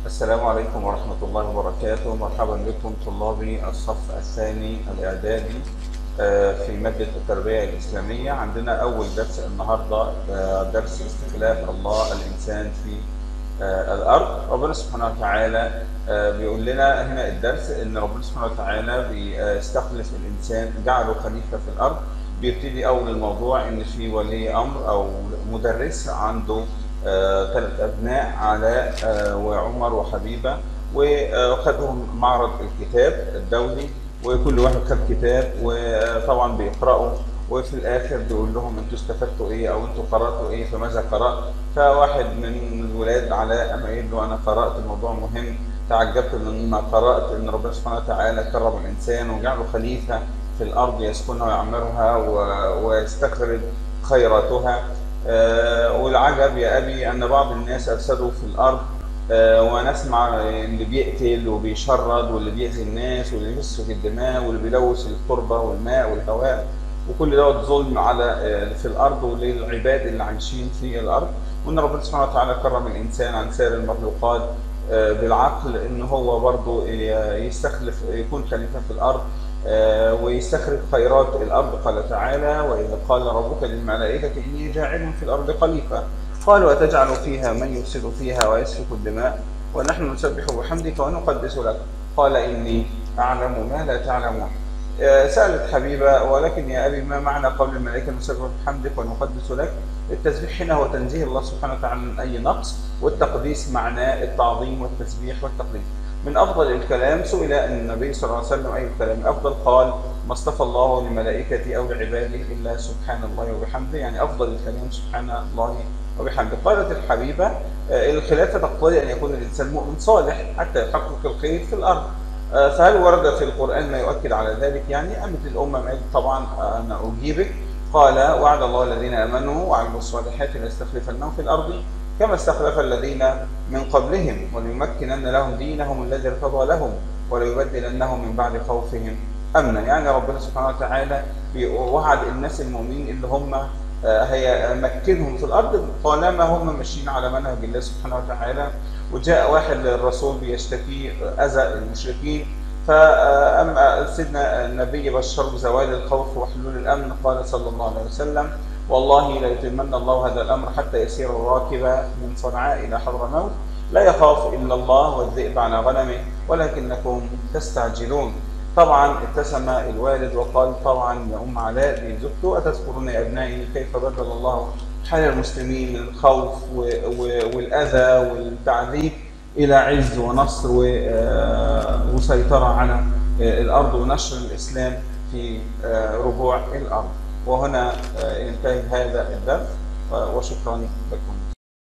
السلام عليكم ورحمة الله وبركاته مرحبا بكم طلابي الصف الثاني الإعدادي آه، في مادة التربية الإسلامية عندنا أول درس النهاردة آه، درس استخلاف الله الإنسان في آه، الأرض ربنا سبحانه وتعالى آه، بيقول لنا هنا الدرس إن ربنا سبحانه وتعالى بيستخلف الإنسان جعله خليفة في الأرض بيبتدي أول الموضوع إن في ولي أمر أو مدرس عنده ثلاث أبناء علاء آه، وعمر وحبيبة وخدهم معرض الكتاب الدولي وكل واحد خد كتاب وطبعا بيقرأوا وفي الآخر بيقول لهم أنتوا استفدتوا إيه أو أنتوا قرأتوا إيه فماذا قرأت فواحد من الولاد علاء قام قايل له أنا قرأت الموضوع مهم تعجبت لما قرأت إن ربنا سبحانه وتعالى كرم الإنسان وجعله خليفة في الأرض يسكنها ويعمرها و- ويستخرج خيراتها آه، والعجب يا أبي أن بعض الناس أفسدوا في الأرض آه، ونسمع اللي بيقتل وبيشرد واللي بيأذي الناس واللي بيسفك الدماء واللي بيلوث التربة والماء والهواء وكل دوت ظلم على آه، في الأرض وللعباد اللي عايشين في الأرض وإن ربنا سبحانه وتعالى كرم الإنسان عن سائر المخلوقات آه، بالعقل إن هو برضه يستخلف يكون خليفة في الأرض آه، ويستخرج خيرات الأرض قال تعالى وإذا قال ربك للملائكة إني جاعل في الأرض خليفة قالوا أتجعل فيها من يفسد فيها ويسفك الدماء ونحن نسبح بحمدك ونقدس لك قال إني أعلم ما لا تعلمون آه، سألت حبيبة ولكن يا أبي ما معنى قول الملائكة نسبح بحمدك ونقدس لك التسبيح هنا هو تنزيه الله سبحانه وتعالى من أي نقص والتقديس معناه التعظيم والتسبيح والتقديس من افضل الكلام سئل النبي صلى الله عليه وسلم اي الكلام افضل قال ما اصطفى الله لملائكته او لعباده الا سبحان الله وبحمده يعني افضل الكلام سبحان الله وبحمده قالت الحبيبه آه، الخلافه تقتضي ان يكون الانسان مؤمن صالح حتى يحقق الخير في الارض آه، فهل ورد في القران ما يؤكد على ذلك يعني امت الامه ما طبعا آه، انا اجيبك قال وعد الله الذين امنوا وعملوا الصالحات لاستخلفنهم في الارض كما استخلف الذين من قبلهم وليمكنن لهم دينهم الذي ارتضى لهم وليبدلنهم من بعد خوفهم امنا يعني ربنا سبحانه وتعالى وعد الناس المؤمنين اللي هم آه، هيمكنهم في الارض طالما هم ماشيين على منهج الله سبحانه وتعالى وجاء واحد للرسول بيشتكي اذى المشركين فأما سيدنا النبي بشر بزوال الخوف وحلول الأمن قال صلى الله عليه وسلم والله ليتمن الله هذا الأمر حتى يسير الراكب من صنعاء إلى حضرموت لا يخاف إلا الله والذئب على غنمه ولكنكم تستعجلون طبعا ابتسم الوالد وقال طبعا يا أم علاء لزوجته أتذكرون يا أبنائي كيف بدل الله حال المسلمين من الخوف و- و- والأذى والتعذيب إلى عز ونصر و- آه، وسيطرة على آه، الأرض ونشر الإسلام في آه، ربوع الأرض وهنا آه، ينتهي هذا الدرس وشكرا لكم